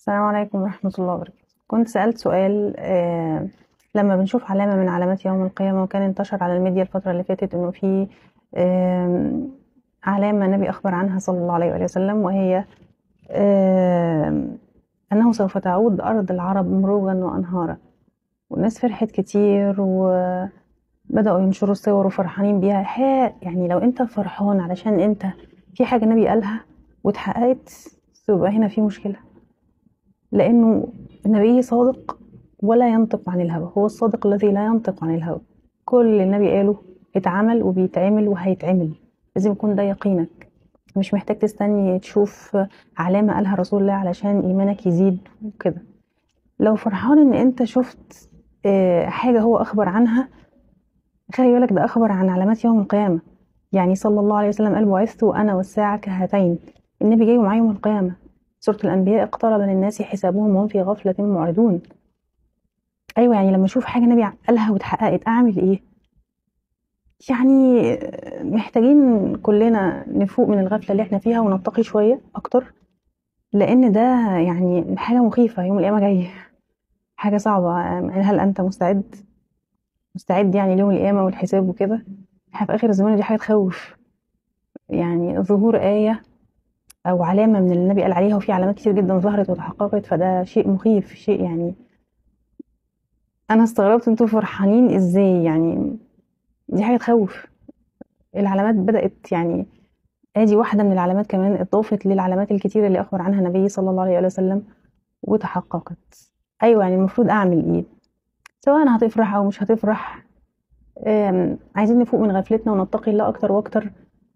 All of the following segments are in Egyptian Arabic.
السلام عليكم ورحمة الله وبركاته كنت سألت سؤال آه لما بنشوف علامة من علامات يوم القيامة وكان انتشر على الميديا الفترة اللي فاتت إنه في آه علامة النبي أخبر عنها صلى الله عليه وآله وسلم وهي آه أنه سوف تعود أرض العرب مروجا وأنهارا والناس فرحت كتير وبدأوا ينشروا الصور وفرحانين بيها الحقيقة يعني لو أنت فرحان علشان أنت في حاجة النبي قالها واتحققت تبقى هنا في مشكلة لأنه النبي صادق ولا ينطق عن الهوى هو الصادق الذي لا ينطق عن الهوى كل اللي النبي قاله اتعمل وبيتعمل وهيتعمل لازم يكون ده يقينك مش محتاج تستني تشوف علامة قالها رسول الله علشان إيمانك يزيد وكده لو فرحان إن أنت شفت آه، حاجة هو أخبر عنها خلي بالك ده أخبر عن علامات يوم القيامة يعني صلى الله عليه وسلم قال بعثت أنا والساعة كهاتين النبي جاي معاه يوم القيامة سورة الأنبياء اقترب للناس حسابهم وهم في غفلة معرضون أيوة يعني لما أشوف حاجة النبي قالها واتحققت أعمل إيه؟ يعني محتاجين كلنا نفوق من الغفلة اللي احنا فيها ونتقي شوية أكتر لأن ده يعني حاجة مخيفة يوم القيامة جاي حاجة صعبة هل أنت مستعد؟ مستعد يعني ليوم القيامة والحساب وكده؟ احنا في آخر الزمان دي حاجة تخوف يعني ظهور آية أو علامة من اللي النبي قال عليها وفي علامات كتير جدا ظهرت وتحققت فده شيء مخيف شيء يعني أنا استغربت انتوا فرحانين ازاي يعني دي حاجة تخوف العلامات بدأت يعني ادي واحدة من العلامات كمان اضافت للعلامات الكتيرة اللي أخبر عنها النبي صلى الله عليه وسلم وتحققت أيوة يعني المفروض أعمل إيه سواء هتفرح أو مش هتفرح آم، عايزين نفوق من غفلتنا ونتقي الله أكتر وأكتر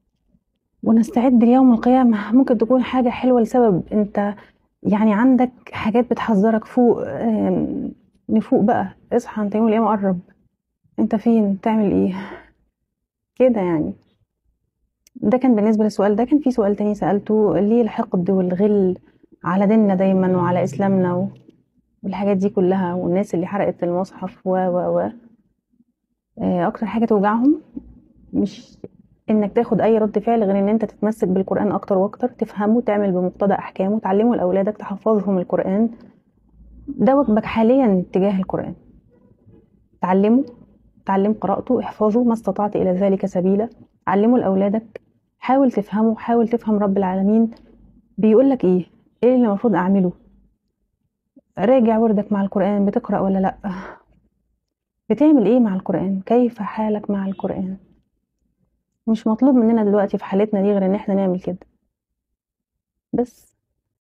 ونستعد ليوم القيامة ممكن تكون حاجة حلوة لسبب انت يعني عندك حاجات بتحذرك فوق آم، نفوق بقى اصحى انت يوم القيامة قرب انت فين تعمل ايه كده يعني ده كان بالنسبة للسؤال ده كان في سؤال تاني سألته ليه الحقد والغل على ديننا دايما وعلى إسلامنا و- والحاجات دي كلها والناس اللي حرقت المصحف و و و آه، أكتر حاجة توجعهم مش إنك تاخد أي رد فعل غير إن أنت تتمسك بالقرآن أكتر وأكتر تفهمه تعمل بمقتضى أحكامه تعلمه لأولادك تحفظهم القرآن ده واجبك حاليا تجاه القرآن تعلمه تعلم قراءته احفظه ما استطعت إلى ذلك سبيلا علمه لأولادك حاول تفهمه حاول تفهم رب العالمين بيقول لك إيه إيه اللي المفروض أعمله راجع وردك مع القرآن بتقرأ ولا لأ بتعمل إيه مع القرآن كيف حالك مع القرآن مش مطلوب مننا دلوقتي في حالتنا دي غير إن إحنا نعمل كده بس